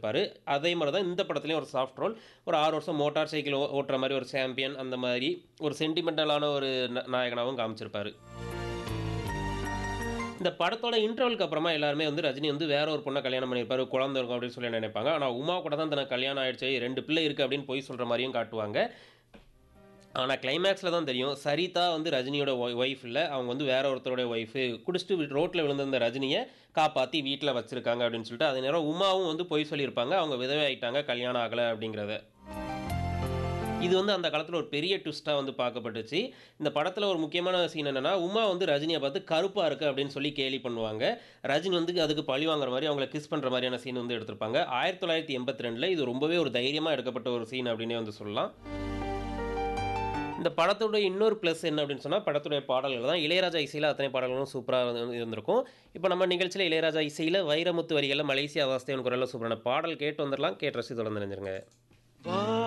காமிச்சிருப்பாரு அதே மாதிரி தான் இந்த படத்துலையும் ஒரு சாஃப்ட் ரோல் ஒரு ஆறு வருஷம் மோட்டார் சைக்கிள் ஓ- ஓட்டுற மாதிரி ஒரு சாம்பியன் அந்த மாதிரி ஒரு சென்டிமெண்டலான ஒரு ந- நாயகனாகவும் காமிச்சிருப்பாரு இந்த படத்தோட இன்டர்வலுக்கு அப்புறமா எல்லாருமே வந்து ரஜினி வந்து வேற ஒரு பொண்ணை கல்யாணம் பண்ணியிருப்பாரு குழந்தை இருக்கும் அப்படின்னு சொல்லி நினைப்பாங்க ஆனால் உமா கூட தான் தனக்கு கல்யாணம் ஆயிடுச்சு ரெண்டு பிள்ளை இருக்குது அப்படின்னு போய் சொல்கிற மாதிரியும் காட்டுவாங்க ஆனால் கிளைமேக்ஸில் தான் தெரியும் சரிதா வந்து ரஜினியோட ஒய்ஃப் இல்லை அவங்க வந்து வேற ஒருத்தரோட ஒய்ஃபு குடிச்சிட்டு ரோட்டில் விழுந்திருந்த ரஜினியை காப்பாற்றி வீட்டில் வச்சிருக்காங்க அப்படின்னு சொல்லிட்டு அதே நேரம் உமாவும் வந்து பொய் சொல்லியிருப்பாங்க அவங்க விதவை ஆயிட்டாங்க கல்யாணம் ஆகலை அப்படிங்கிறத இது வந்து அந்த காலத்தில் ஒரு பெரிய ட்விஸ்ட்டாக வந்து பார்க்கப்பட்டுச்சு இந்த படத்தில் ஒரு முக்கியமான சீன் என்னன்னா உமா வந்து ரஜினியை பார்த்து கருப்பாக இருக்குது அப்படின்னு சொல்லி கேலி பண்ணுவாங்க ரஜினி வந்து அதுக்கு பழி வாங்குற மாதிரி அவங்கள கிஸ் பண்ணுற மாதிரியான சீன் வந்து எடுத்திருப்பாங்க ஆயிரத்தி தொள்ளாயிரத்தி எண்பத்தி ரெண்டில் இது ரொம்பவே ஒரு தைரியமாக எடுக்கப்பட்ட ஒரு சீன் அப்படின்னே வந்து சொல்லலாம் இந்த படத்தோட இன்னொரு ப்ளஸ் என்ன அப்படின்னு சொன்னால் படத்துடைய பாடல்கள் தான் இளையராஜா இசையில் அத்தனை பாடல்களும் சூப்பராக இருந்திருக்கும் இப்போ நம்ம நிகழ்ச்சியில் இளையராஜா இசையில் வைரமுத்து வரிகளில் மலேசியா வாஸ்தேவன் குரலில் சூப்பரான பாடல் கேட்டு வந்துடலாம் கேட்டு ரசி தொடர்ந்து நினைஞ்சிருங்க